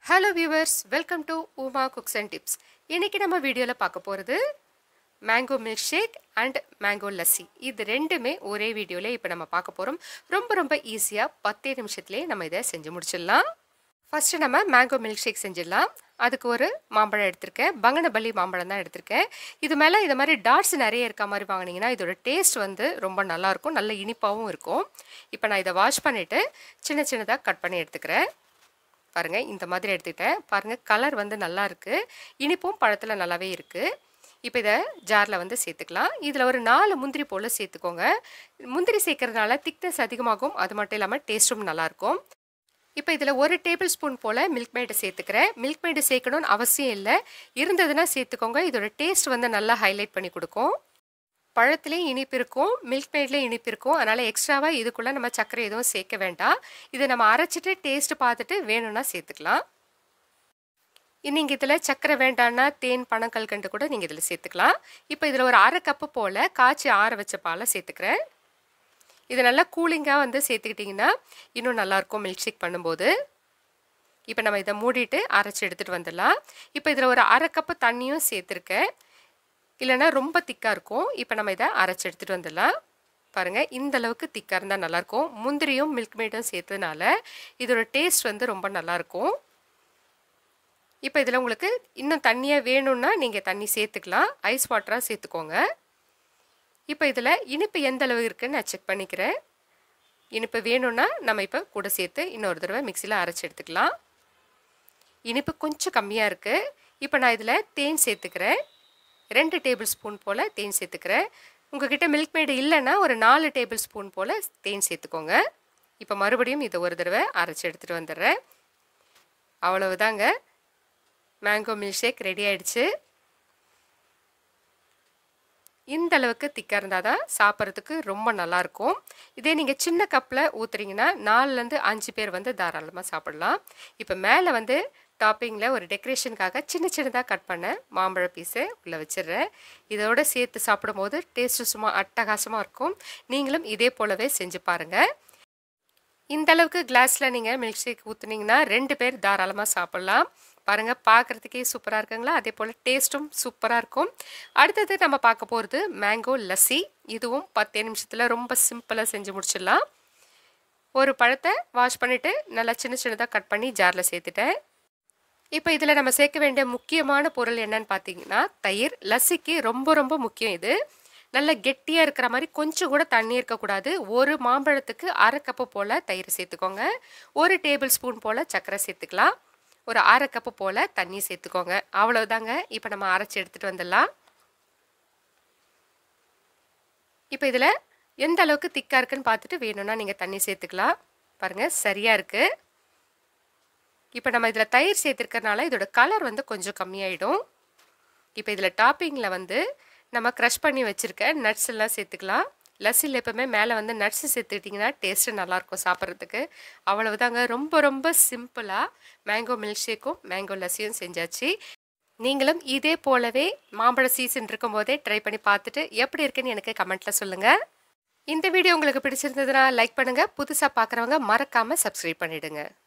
hello viewers welcome to Uma cooks and tips இன்றைக்கி நம்ம வீடியோவில் பார்க்க போகிறது mango milk shake and mango lassi இது ரெண்டுமே ஒரே வீடியோவில் இப்போ நம்ம பார்க்க போகிறோம் ரொம்ப ரொம்ப ஈஸியாக பத்தே நிமிஷத்துலேயே நம்ம இதை செஞ்சு முடிச்சிடலாம் ஃபஸ்ட்டு நம்ம மேங்கோ மில்க் ஷேக் செஞ்சிடலாம் அதுக்கு ஒரு மாம்பழம் எடுத்திருக்கேன் பங்கனபள்ளி மாம்பழம் தான் எடுத்திருக்கேன் இது மேலே இது மாதிரி டாட்ஸ் நிறைய இருக்க மாதிரி வாங்கினீங்கன்னா இதோட டேஸ்ட் வந்து ரொம்ப நல்லாயிருக்கும் நல்ல இனிப்பாகவும் இருக்கும் இப்போ நான் இதை வாஷ் பண்ணிவிட்டு சின்ன சின்னதாக கட் பண்ணி எடுத்துக்கிறேன் பாருங்கள் இந்த மாதிரி எடுத்துக்கிட்டேன் பாருங்கள் கலர் வந்து நல்லா இருக்குது இனிப்பும் பழத்தில் நல்லாவே இருக்குது இப்போ இதை ஜாரில் வந்து சேர்த்துக்கலாம் இதில் ஒரு நாலு முந்திரி போல் சேர்த்துக்கோங்க முந்திரி சேர்க்கறதுனால திக்னஸ் அதிகமாகும் அது மட்டும் இல்லாமல் டேஸ்ட்டும் நல்லாயிருக்கும் இப்போ இதில் ஒரு டேபிள் ஸ்பூன் போல் மில்க் மேடை சேர்த்துக்கிறேன் மில்க் மேடு சேர்க்கணும்னு அவசியம் இல்லை இருந்ததுன்னா சேர்த்துக்கோங்க இதோட டேஸ்ட் வந்து நல்லா ஹைலைட் பண்ணி கொடுக்கும் பழத்துலேயும் இனிப்பு இருக்கும் மில்க் மேட்லேயும் இனிப்பு இருக்கும் அதனால் எக்ஸ்ட்ராவாக இதுக்குள்ளே நம்ம சர்க்கரை எதுவும் சேர்க்க வேண்டாம் இதை நம்ம அரைச்சிட்டு டேஸ்ட் பார்த்துட்டு வேணும்னா சேர்த்துக்கலாம் நீங்கள் இதில் சர்க்கரை வேண்டான்னா தேன் பனங்கல்கண்டு கூட நீங்கள் இதில் சேர்த்துக்கலாம் இப்போ இதில் ஒரு அரை கப்பு போல் காய்ச்சி ஆற வச்ச பாலை சேர்த்துக்கிறேன் இது நல்லா கூலிங்காக வந்து சேர்த்துக்கிட்டிங்கன்னா இன்னும் நல்லாயிருக்கும் மில்க் ஷேக் பண்ணும்போது இப்போ நம்ம இதை மூடிட்டு அரைச்சி எடுத்துகிட்டு வந்துடலாம் இப்போ இதில் ஒரு அரை கப்பு தண்ணியும் சேர்த்துருக்கேன் இல்லைன்னா ரொம்ப திக்காக இருக்கும் இப்போ நம்ம இதை அரைச்சி எடுத்துகிட்டு வந்துடலாம் பாருங்கள் இந்த அளவுக்கு திக்காக இருந்தால் நல்லாயிருக்கும் முந்திரியும் மில்க் மேடும் சேர்த்ததுனால இதோட டேஸ்ட் வந்து ரொம்ப நல்லாயிருக்கும் இப்போ இதில் உங்களுக்கு இன்னும் தண்ணியாக வேணும்னா நீங்கள் தண்ணி சேர்த்துக்கலாம் ஐஸ் வாட்டராக சேர்த்துக்கோங்க இப்போ இதில் இனிப்பு எந்த அளவு இருக்குன்னு நான் செக் பண்ணிக்கிறேன் இனிப்பு வேணும்னா நம்ம இப்போ கூட சேர்த்து இன்னொரு தடவை மிக்சியில் அரைச்சி எடுத்துக்கலாம் இனிப்பு கொஞ்சம் கம்மியாக இருக்குது இப்போ நான் இதில் தேன் சேர்த்துக்கிறேன் ரெண்டு டேபிள் ஸ்பூன் போல் தேன் சேர்த்துக்கிறேன் உங்ககிட்ட மில்க் மேடு இல்லைன்னா ஒரு நாலு டேபிள் ஸ்பூன் போல் தேன் சேர்த்துக்கோங்க இப்போ மறுபடியும் இதை ஒரு தடவை அரைச்சி எடுத்துகிட்டு வந்துடுறேன் அவ்வளவுதாங்க மேங்கோ மில்க் ஷேக் ரெடி ஆயிடுச்சு இந்த அளவுக்கு திக்காக இருந்தால் தான் சாப்பிட்றதுக்கு ரொம்ப நல்லாயிருக்கும் இதே நீங்கள் சின்ன கப்பில் ஊற்றுறீங்கன்னா நாலுலேருந்து அஞ்சு பேர் வந்து தாராளமாக சாப்பிடலாம் இப்போ மேலே வந்து டாப்பிங்கில் ஒரு டெக்கரேஷனுக்காக சின்ன சின்னதாக கட் பண்ண மாம்பழ பீஸை உள்ளே வச்சிடுறேன் இதோடு சேர்த்து சாப்பிடும்போது டேஸ்ட்டு சும்மா அட்டகாசமாக இருக்கும் நீங்களும் இதே போலவே செஞ்சு பாருங்கள் இந்த அளவுக்கு கிளாஸில் நீங்கள் மில்க் ஷேக் ஊற்றுனீங்கன்னா ரெண்டு பேர் தாராளமாக சாப்பிட்லாம் பாருங்கள் பார்க்குறதுக்கே சூப்பராக இருக்குங்களா அதே போல் டேஸ்ட்டும் சூப்பராக இருக்கும் அடுத்தது நம்ம பார்க்க போகிறது மேங்கோ லஸ்ஸி இதுவும் பத்தே நிமிஷத்தில் ரொம்ப சிம்பிளாக செஞ்சு முடிச்சிடலாம் ஒரு பழத்தை வாஷ் பண்ணிவிட்டு நல்லா சின்ன சின்னதாக கட் பண்ணி ஜாரில் சேர்த்துட்டேன் இப்போ இதில் நம்ம சேர்க்க வேண்டிய முக்கியமான பொருள் என்னன்னு பார்த்தீங்கன்னா தயிர் லஸ்ஸிக்கு ரொம்ப ரொம்ப முக்கியம் இது நல்ல கெட்டியாக இருக்கிற மாதிரி கொஞ்சம் கூட தண்ணி இருக்கக்கூடாது ஒரு மாம்பழத்துக்கு அரை கப்பு போல் தயிர் சேர்த்துக்கோங்க ஒரு டேபிள் ஸ்பூன் போல் சர்க்கரை சேர்த்துக்கலாம் ஒரு அரை கப்பு போல் தண்ணி சேர்த்துக்கோங்க அவ்வளோதாங்க இப்போ நம்ம அரைச்சி எடுத்துகிட்டு வந்துடலாம் இப்போ இதில் எந்த அளவுக்கு திக்காக இருக்குன்னு பார்த்துட்டு வேணும்னா நீங்கள் தண்ணி சேர்த்துக்கலாம் பாருங்கள் சரியாக இருக்குது இப்போ நம்ம இதில் தயிர் சேர்த்துருக்கறனால இதோட கலர் வந்து கொஞ்சம் கம்மியாயிடும் இப்போ இதில் டாப்பிங்கில் வந்து நம்ம க்ரஷ் பண்ணி வச்சுருக்க நட்ஸ் எல்லாம் சேர்த்துக்கலாம் லஸ்ஸில் எப்போவுமே மேலே வந்து நட்ஸு சேர்த்துக்கிட்டிங்கன்னா டேஸ்ட்டு நல்லாயிருக்கும் சாப்பிட்றதுக்கு அவ்வளவுதாங்க ரொம்ப ரொம்ப சிம்பிளாக மேங்கோ மில்க் ஷேக்கும் மேங்கோ லஸ்ஸியும் செஞ்சாச்சு நீங்களும் இதே போலவே மாம்பழ சீசன் இருக்கும்போதே ட்ரை பண்ணி பார்த்துட்டு எப்படி இருக்குன்னு எனக்கு கமெண்ட்டில் சொல்லுங்கள் இந்த வீடியோ உங்களுக்கு பிடிச்சிருந்ததுன்னா லைக் பண்ணுங்கள் புதுசாக பார்க்குறவங்க மறக்காமல் சப்ஸ்கிரைப் பண்ணிவிடுங்க